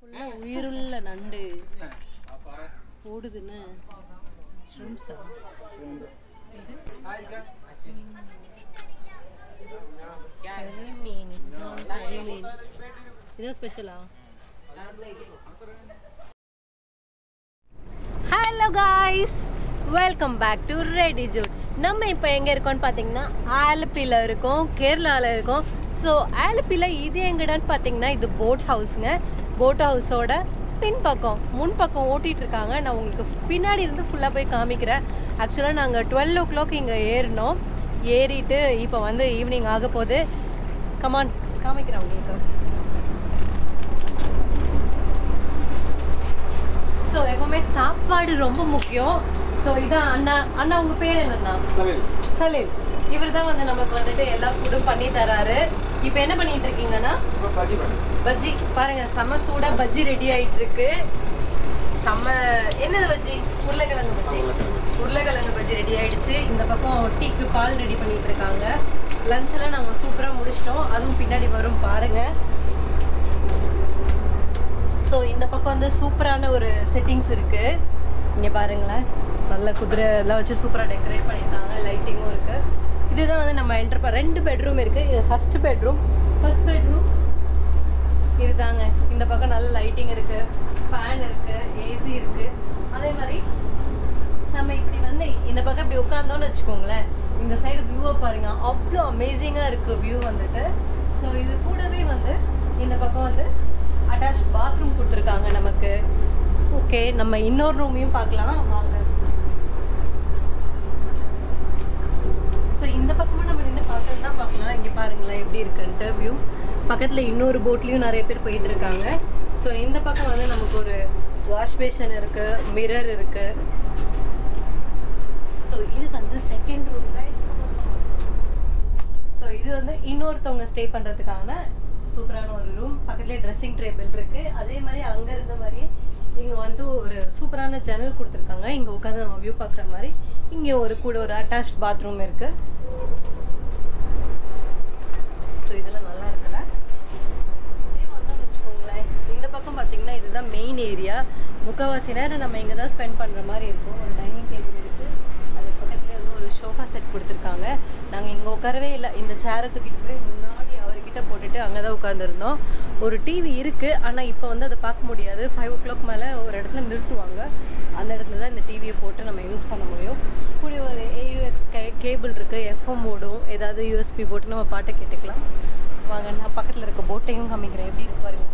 உள்ள உயிருள்ள நண்டு ஓடுதுன்னு ஷ்ரிம்ஸா மீன் மீன் இது ஸ்பெஷலா hello guys welcome back to ready ஜூட் நம்ம இப்போ எங்கே இருக்கோம்னு பார்த்தீங்கன்னா ஆலப்பியில் இருக்கோம் கேரளாவில் இருக்கோம் ஸோ ஆலப்பியில் இது எங்கடான்னு பார்த்தீங்கன்னா இது போட் ஹவுஸுங்க போட் ஹவுஸோட பின்பக்கம் முன்பக்கம் ஓட்டிகிட்டு இருக்காங்க நான் உங்களுக்கு பின்னாடி இருந்து ஃபுல்லாக போய் காமிக்கிறேன் ஆக்சுவலாக நாங்கள் டுவெல் ஓ கிளாக் இங்கே ஏறினோம் ஏறிட்டு இப்போ வந்து ஈவினிங் ஆக போகுது கமான் காமிக்கிறேன் உங்களுக்கு ஸோ எப்பவுமே சாப்பாடு ரொம்ப முக்கியம் ஸோ இதான் அண்ணா அண்ணா உங்க பேர் என்னண்ணா சலீல் இவர் தான் வந்து நமக்கு வந்துட்டு எல்லா ஃபுட்டும் பண்ணி தராரு இப்போ என்ன பண்ணிட்டு இருக்கீங்கன்னா பஜ்ஜி பாருங்க செம்ம சூடா பஜ்ஜி ரெடி ஆயிட்டு இருக்கு செம்ம என்னது பஜ்ஜி உருளைக்கிழங்கு பஜ்ஜி உருளைக்கிழங்கு பஜ்ஜி ரெடி ஆயிடுச்சு இந்த பக்கம் டீக்கு பால் ரெடி பண்ணிட்டு இருக்காங்க லஞ்ச் எல்லாம் நாங்க சூப்பரா முடிச்சிட்டோம் அதுவும் பின்னாடி வரும் பாருங்க ஸோ இந்த பக்கம் வந்து சூப்பரான ஒரு செட்டிங்ஸ் இருக்கு இங்க பாருங்களேன் நல்ல குதிரை எல்லாம் வச்சு சூப்பராக டெக்கரேட் பண்ணியிருக்காங்க லைட்டிங்கும் இருக்கு இதுதான் வந்து நம்ம என்டர் பண்ண ரெண்டு பெட்ரூம் இருக்கு இது ஃபர்ஸ்ட் பெட்ரூம் ஃபர்ஸ்ட் பெட்ரூம் இதுதாங்க இந்த பக்கம் நல்ல லைட்டிங் இருக்கு ஃபேன் இருக்கு ஏசி இருக்கு அதே மாதிரி நம்ம இப்படி வந்து இந்த பக்கம் இப்படி உட்காந்தோம்னு வச்சுக்கோங்களேன் இந்த சைடு வியூவை பாருங்க அவ்வளோ அமேசிங்காக இருக்கு வியூ வந்துட்டு ஸோ இது கூடவே வந்து இந்த பக்கம் வந்து அட்டாச் பாத்ரூம் கொடுத்துருக்காங்க நமக்கு ஓகே நம்ம இன்னொரு ரூமையும் பார்க்கலாம் வாங்க ஸோ இந்த பக்கமும் நம்ம நின்று பார்த்தது தான் பார்க்கலாம் இங்கே பாருங்களேன் எப்படி இருக்குன்ட்டு வியூ பக்கத்தில் இன்னொரு போட்லேயும் நிறைய பேர் போயிட்டு இருக்காங்க ஸோ இந்த பக்கம் வந்து நமக்கு ஒரு வாஷ் பேஷன் இருக்கு மிரர் இருக்கு ஸோ இது வந்து செகண்ட் ரூம் கைஸ் ஸோ இது வந்து இன்னொருத்தவங்க ஸ்டே பண்ணுறதுக்கான சூப்பரான ஒரு ரூம் பக்கத்துலேயே ட்ரெஸ்ஸிங் டேபிள் இருக்கு அதே மாதிரி அங்கே இருந்த மாதிரியே இங்கே வந்து ஒரு சூப்பரான ஜன்னல் கொடுத்துருக்காங்க இங்கே உட்காந்து நம்ம வியூ பார்க்குற மாதிரி இங்கே ஒரு கூட ஒரு அட்டாச் பாத்ரூம் இருக்கு ஸோ இதெல்லாம் நல்லா இருக்குல்ல இதே வந்தோம்னு வச்சுக்கோங்களேன் இந்த பக்கம் பார்த்தீங்கன்னா இதுதான் மெயின் ஏரியா முக்கால்வாசி நேரம் நம்ம இங்கே தான் ஸ்பெண்ட் பண்ணுற மாதிரி இருக்கும் ஒரு டைனிங் டேபிள் இருக்குது அது பக்கத்துலேயே வந்து ஒரு சோஃபா செட் கொடுத்துருக்காங்க நாங்கள் இங்கே உட்காரவே இல்லை இந்த சேரை தூக்கிட்டு போய் முன்னாடி அவர்கிட்ட போட்டுட்டு அங்கே தான் உட்காந்துருந்தோம் ஒரு டிவி இருக்குது ஆனால் இப்போ வந்து அதை பார்க்க முடியாது ஃபைவ் ஓ கிளாக் மேலே ஒரு இடத்துல நிறுத்துவாங்க அந்த இடத்துல தான் இந்த டிவியை போட்டு நம்ம யூஸ் பண்ண முடியும் கூடிய ஒரு ஏயுஎக்ஸ் கே கேபிள் இருக்குது எஃப்எம் ஓடும் ஏதாவது யூஎஸ்பி போட்டு நம்ம பாட்டை கேட்டுக்கலாம் வாங்க நான் பக்கத்தில் இருக்க போட்டையும் காமிக்கிறேன் எப்படி இருக்கு பாருங்க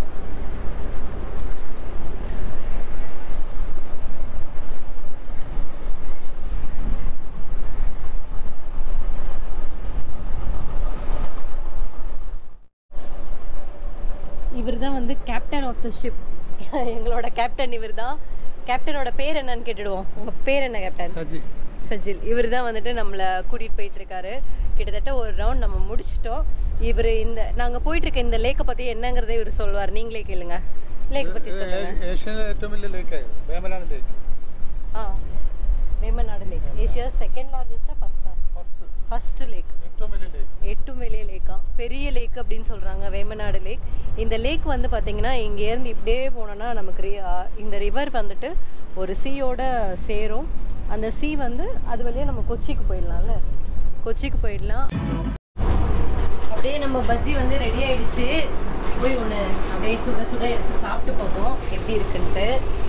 இவர் தான் வந்து கேப்டன் ஆஃப் த ஷிப் எங்களோட கேப்டன் இவர் தான் கேப்டனோட பேர் என்னன்னு கேட்டுடுவோம் உங்கள் பேர் என்ன கேப்டன் சஜி சஜில் இவர் தான் வந்துட்டு நம்மளை கூட்டிகிட்டு போயிட்டு இருக்காரு கிட்டத்தட்ட ஒரு ரவுண்ட் நம்ம முடிச்சிட்டோம் இவர் இந்த நாங்கள் போயிட்டு இருக்க இந்த லேக்கை பற்றி என்னங்கிறதை இவர் சொல்லுவார் நீங்களே கேளுங்க லேக் பற்றி சொல்லுங்க ഏഷ്യയിലെ ഏറ്റവും വലിയ ലേക്കായത് വേമനാട് ലേക്ക് ஆ வேமநாடு லேக் ஏஷியா செகண்ட் லார்ஜஸ்டா ஃபர்ஸ்டா ഫസ്റ്റ് ஃபர்ஸ்ட் லேக் ഏറ്റവും വലിയ ലേക്ക് எட்டும் வெளிய லேக்கா பெரிய லேக் அப்படின்னு சொல்கிறாங்க வேமநாடு லேக் இந்த லேக் வந்து பார்த்தீங்கன்னா இங்கேருந்து இப்படியே போனோன்னா நமக்கு ரி- ஆ, இந்த ரிவர் வந்துட்டு ஒரு சீயோட சேரும் அந்த சீ வந்து அது வழியாக நம்ம கொச்சிக்கு போயிடலாம்ல கொச்சிக்கு போயிடலாம் அப்படியே நம்ம பஜ்ஜி வந்து ரெடி ஆயிடுச்சு போய் ஒன்று அப்படியே சுட சுட எடுத்து சாப்பிட்டு பார்ப்போம் எப்படி இருக்குன்ட்டு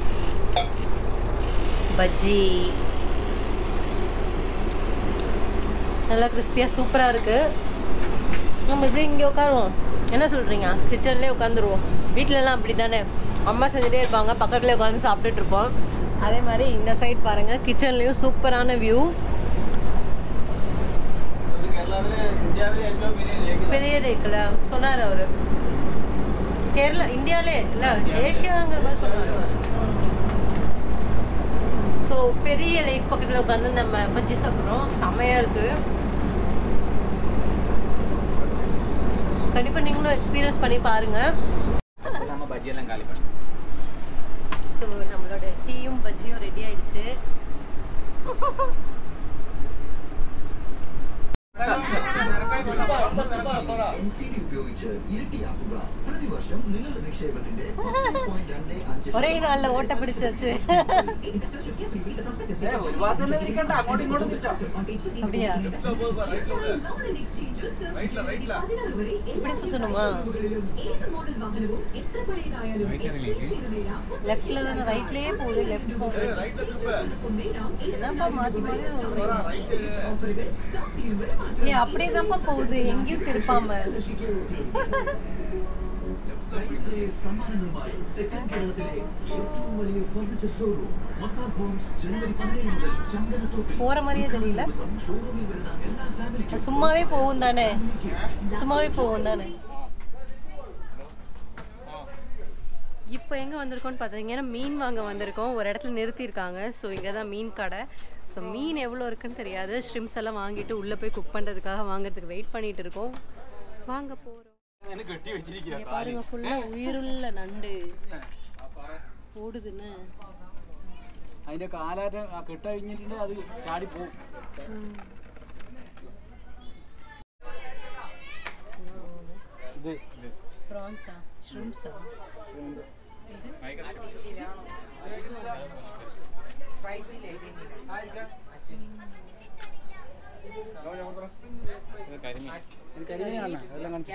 பஜ்ஜி நல்லா கிறிஸ்பியாக சூப்பராக இருக்குது நம்ம இப்படி இங்கே உட்காருவோம் என்ன சொல்கிறீங்க கிச்சன்லேயே உட்காந்துருவோம் வீட்டிலலாம் அப்படி தானே அம்மா செஞ்சுட்டே இருப்பாங்க பக்கத்துலேயே உட்காந்து சாப்பிட்டுட்டு இருப்போம் அதே மாதிரி இந்த சைடு பாருங்கள் கிச்சன்லேயும் சூப்பரான வியூ பெரிய லேக்கில் சொன்னார் அவர் கேரளா இந்தியாவிலே இல்லை ஏஷியாங்கிற மாதிரி சொன்னார் ஸோ பெரிய லேக் பக்கத்தில் உட்காந்து நம்ம பஜ்ஜி சாப்பிட்றோம் செமையாக இருக்குது கண்டிப்பாக நீங்களும் எக்ஸ்பீரியன்ஸ் பண்ணி பாருங்கள் நம்ம பஜ்ஜியெல்லாம் காலி பண்ணோம் ஸோ நம்மளோட டீயும் பஜ்ஜியும் ரெடி ஆயிடுச்சு എൻസിഡി ഉപയോഗിച്ച് ഇരട്ടിയാക്കുക പ്രതിവർഷം നിങ്ങളുടെ നിക്ഷേപത്തിന്റെ പത്ത് പോയിന്റ് രണ്ട് അഞ്ച് ஒரே நாள்ல ஓட்ட பிடிச்சு வச்சு ഒരു ഭാഗത്തല്ലേ ഇരിക്കണ്ട അങ്ങോട്ടും ഇങ്ങോട്ടും തിരിച്ചോ அப்படியா இப்படி சுத்தணுமா லெஃப்ட்ல தானே ரைட்லயே போகுது லெஃப்ட் போகுது என்னப்பா மாத்தி மாத்தி சொல்றீங்க ஏ அப்படியே தான்ப்பா போகுது எங்கேயும் திருப்பாம കൈനിറയെ സമ്മാനങ്ങളുമായി തെക്കൻ കേരളത്തിലെ ഏറ്റവും വലിയ ഫർണിച്ചർ ഷോറൂം മസാബ് ഹോംസ് ജനുവരി പതിനേഴ് മുതൽ ചന്ദനത്തോപ്പിൽ போற மாதிரியே தெரியல ദിവസം ഷോറൂമിൽ വരുന്ന എല്ലാ ഫാമിലിക്കും சும்மாவே போகும் தானே சும்மாவே போகும் தானே இப்போ எங்கே வந்திருக்கோம்னு பார்த்தீங்கன்னா மீன் வாங்க வந்திருக்கோம் ஒரு இடத்துல நிறுத்தியிருக்காங்க ஸோ இங்கே தான் மீன் கடை ஸோ மீன் எவ்வளோ இருக்குன்னு தெரியாது ஷ்ரிம்ஸ் எல்லாம் வாங்கிட்டு உள்ளே போய் குக் பண்ணுறதுக்காக வாங்குறதுக்கு வெயிட் பண்ணிட்டு இருக்கோம் வாங்க போகிறோம் കെട്ടി വെച്ചിരിക്കുക பாருங்க ஃபுல்லாக உயிருள்ள நண்டு ஓடுதுன்னு അതിന്റെ കാലാറ്റ് കെട്ട് കഴിഞ്ഞിട്ടുണ്ട് അത് ചാടി പോകും ഇത് ப்ரான்ஸா ஷ்ரிம்ஸா കരിമീനാണ് അതെല്ലാം കാണിച്ചു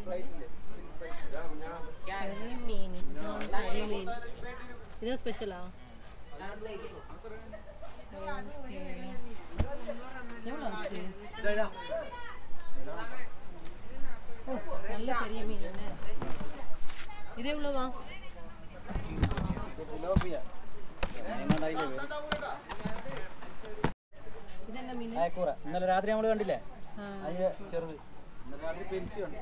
കരിമീൻ കരിമീൻ ഇത് ஸ்பெஷலா எவ்வளோ ஆச்சு ஓ நல்ல பெரிய மீன் என்ன இது எவ்வளோவா തിലോപ്പിയ എങ്ങോട്ടായില്ലേ പേര്? இது என்ன மீன் അയക്കൂറ ഇന്നലെ രാത്രി നമ്മൾ കണ്ടില്ലേ ആ. അതിന് ചെറുത് ഇന്നലെ രാത്രി പെരിച്ചുണ്ട്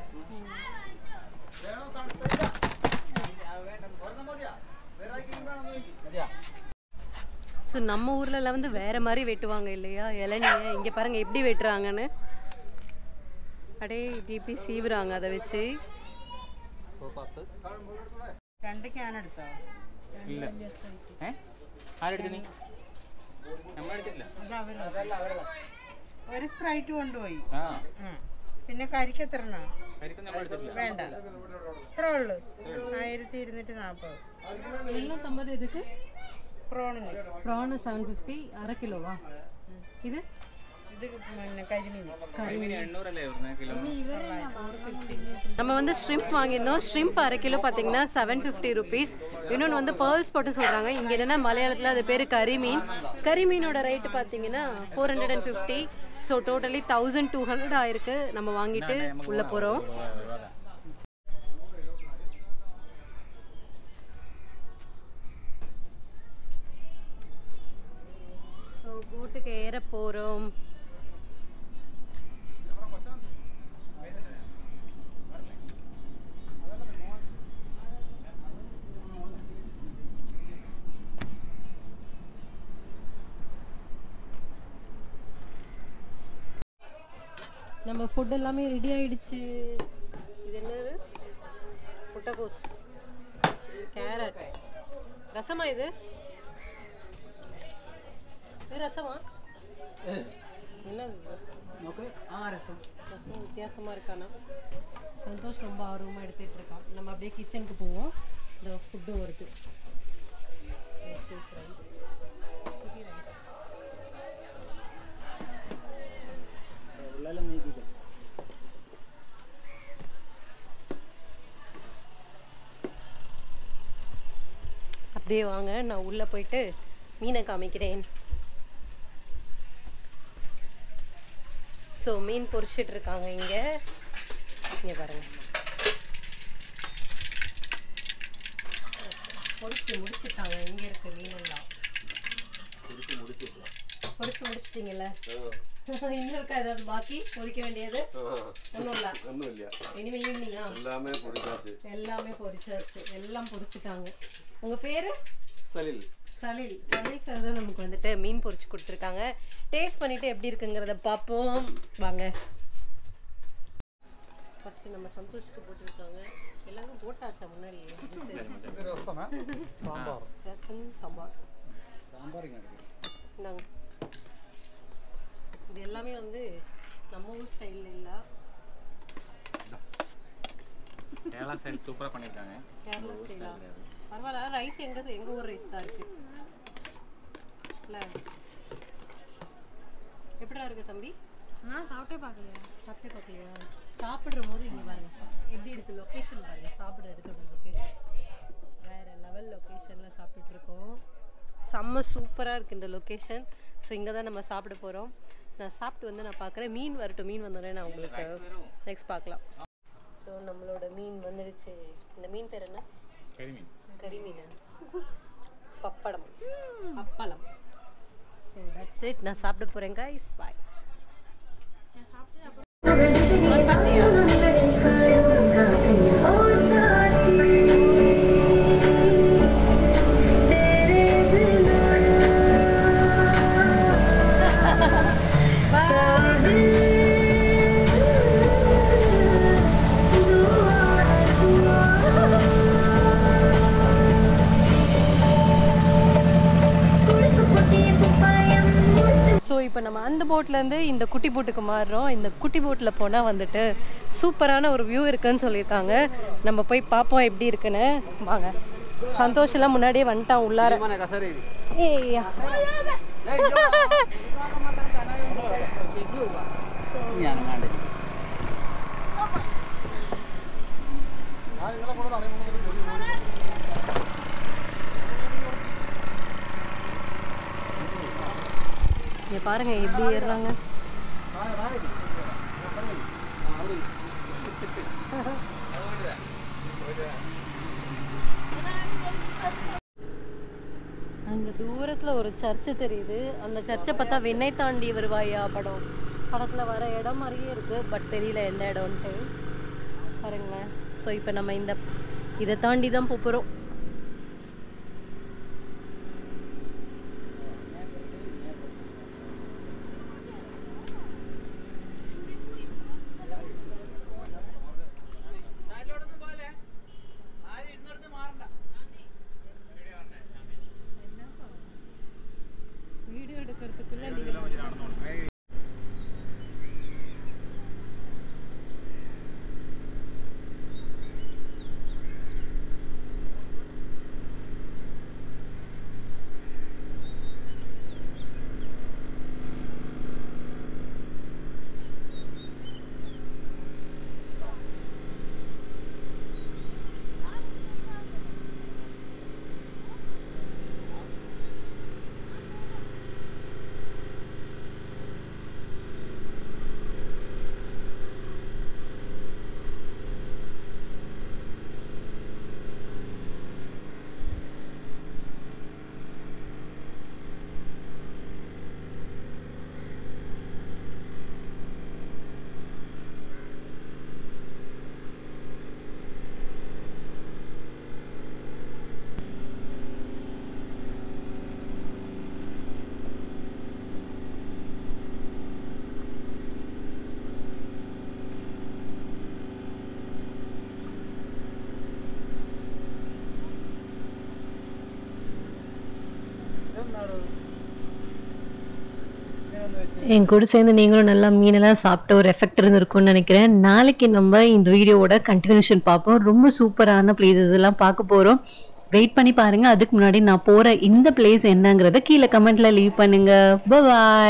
മതിയാ ஸோ நம்ம ஊர்லலாம் வந்து வேற மாதிரி வெட்டுவாங்க இல்லையா இளநிய இங்கே பாருங்க எப்படி வெட்டுறாங்கன்னு அடே இப்படி இப்படி சீவுறாங்க அதை வச்சு പത്ത് രണ്ട് ക്യാൻ എടുത്തോ ഇല്ല ഏ ആരെടുത്തു നീ നമ്മളെടുത്തില്ല അത് അവര് ഒരു സ്പ്രൈറ്റ് കൊണ്ടുപോയി ആ ഉം. പിന്നെ കരിക്ക് എത്ര എണ്ണ കരിക്കും നമ്മളെടുത്തിട്ടില്ല വേണ്ട ഇത്ര ഉള്ളു ആയിരത്തി ഇരുന്നൂറ്റി നാൽപ്പത് எழுநூத்தம்பது இதுக்கு പ്രോണിന് ப்ரானு செவன் ஃபிஃப்டி அரை கிலோவா இது ഇത് പിന്നെ കരിമീൻ കരിമീൻ എണ്ണൂറല്ലേ വരുന്നത് കിലോ நம்ம வந்து ஷ்ரிம்ப் வாங்கியிருந்தோம் ஷ்ரிம்ப் அரை கிலோ பார்த்தீங்கன்னா செவன் ஃபிஃப்டி ருபீஸ் இன்னொன்று வந்து பேர்ல்ஸ் போட்டு சொல்கிறாங்க இங்கே என்னென்னா மலையாளத்தில் அது பேர் கரிமீன் கரிமீனோட ரேட்டு பார்த்தீங்கன்னா four hundred and fifty so totally thousand two hundred ஆயிருக்கு நம்ம வாங்கிட்டு உள்ளே போகிறோம் ஸோ போட்டுக்கு ஏற போகிறோம் நம்ம ஃபுட் எல்லாமே ரெடி ஆயிடுச்சு இது என்னது முட்டைகோஸ் கேரட் ரசமா இது இது ரசமா என்னது இது? നോക്ക് ആ രസം ரசம் வித்தியாசமா இருக்கானா சந்தோஷ் ரொம்ப ஆர்வமா எடுத்துட்டு இருக்கான் நம்ம அப்படியே கிச்சனுக்கு போவோம் இந்த ஃபுட்டு வருது This is rice. Puri rice. ഉള്ളെല്ലാം നീക്കിക്കാം அப்படியே வாங்க நான் உள்ள போயிட்டு மீனை காமிக்கிறேன் ஸோ மீன் பொரிச்சிட்டு இருக்காங்க இங்க இங்க பாருங்க பொரிச்சு முடிச்சிட்டாங்க இங்க இருக்கு மீன் எல்லாம் பொரிச்சு முடிச்சிட்டீங்கல்ல இன்னும் இருக்கா ஏதாவது பாக்கி பொரிக்க வேண்டியது ஒன்றும் இல்லை ഒന്നുമില്ല இனிமே ஈவினிங்கா എല്ലാമേ പൊടിക്കാച്ച് எல்லாமே பொரிச்சாச்சு எல்லாம் பொரிச்சிட்டாங்க உங்க பேரு സലിൽ சலில் சலில் சார் தான் நமக்கு வந்துட்டு மீன் பொரிச்சு கொடுத்துருக்காங்க டேஸ்ட் பண்ணிட்டு எப்படி இருக்குங்கிறத பார்ப்போம் வாங்க ஃபர்ஸ்ட் நம்ம சந்தோஷ்க்கு போட்டிருக்காங்க எல்லாமே போட்டாச்சா முன்னாடி ഇത് രസമേ സാമ്പാർ ரசம் சாம்பார் സാമ്പാർ ഇങ്ങനെ இந்தாங்க இது எல்லாமே வந்து நம்ம ஊர் ஸ்டைலில் இல்லை கேரளா சைடு சூப்பராக பண்ணியிருக்காங்க கேரளா ஸ்டைலா பரவாயில்ல ரைஸ் எங்க எங்க ஊர் ரைஸ் தான் இருக்கு இல்ல எப்படிடா இருக்கு தம்பி ஆ சாப்பிட்டே பார்க்கலையா சாப்பிட்டே பார்க்கலையா சாப்பிடுற போது இங்க பாருங்க எப்படி இருக்கு லொகேஷன் பாருங்க சாப்பிடுற இடத்தோட லொகேஷன் வேற லெவல் லொகேஷன்ல சாப்பிட்டுட்டு இருக்கோம் செம்ம சூப்பரா இருக்கு இந்த லொகேஷன் ஸோ இங்கே தான் நம்ம சாப்பிட போறோம் நான் சாப்பிட்டு வந்து நான் பார்க்குறேன் மீன் வரட்டும் மீன் வந்தோடனே நான் உங்களுக்கு நெக்ஸ்ட் பார்க்கலாம் ஸோ நம்மளோட மீன் வந்துடுச்சு இந்த மீன் பேர் என்ன கரிமீன் கறி மீனா பப்படம் அப்பளம் ஸோ தட்ஸ் இட் நான் சாப்பிட போகிறேன் கைஸ் பாய் ஸோ இப்போ நம்ம அந்த போட்லேருந்து இந்த குட்டி போட்டுக்கு மாறுறோம் இந்த குட்டி போட்டில் போனால் வந்துட்டு சூப்பரான ஒரு வியூ இருக்குன்னு சொல்லியிருக்காங்க நம்ம போய் பார்ப்போம் எப்படி இருக்குன்னு வாங்க சந்தோஷம்லாம் முன்னாடியே வந்துட்டான் உள்ளார ஏய்யா இங்க பாருங்க எப்படி ஏறுறாங்க அங்க தூரத்துல ஒரு சர்ச்சு தெரியுது அந்த சர்ச்சை பார்த்தா விண்ணை தாண்டி வருவாயா படம் படத்துல வர இடம் மாதிரியே இருக்கு பட் தெரியல எந்த இடம்ன்ட்டு பாருங்களேன் ஸோ இப்போ நம்ம இந்த இதை தாண்டி தான் போகிறோம் வீடியோ எடுக்கிறதுக்குள்ள நீங்க என் கூட சேர்ந்து நீங்களும் நல்லா மீனெல்லாம் சாப்பிட்ட ஒரு எஃபெக்ட் இருந்திருக்கும்னு நினைக்கிறேன் நாளைக்கு நம்ம இந்த வீடியோவோட கண்டினியூஷன் பார்ப்போம் ரொம்ப சூப்பரான பிளேசஸ் எல்லாம் பார்க்க போறோம் வெயிட் பண்ணி பாருங்க அதுக்கு முன்னாடி நான் போற இந்த பிளேஸ் என்னங்கிறத கீழே கமெண்ட்ல லீவ் பண்ணுங்க பாய்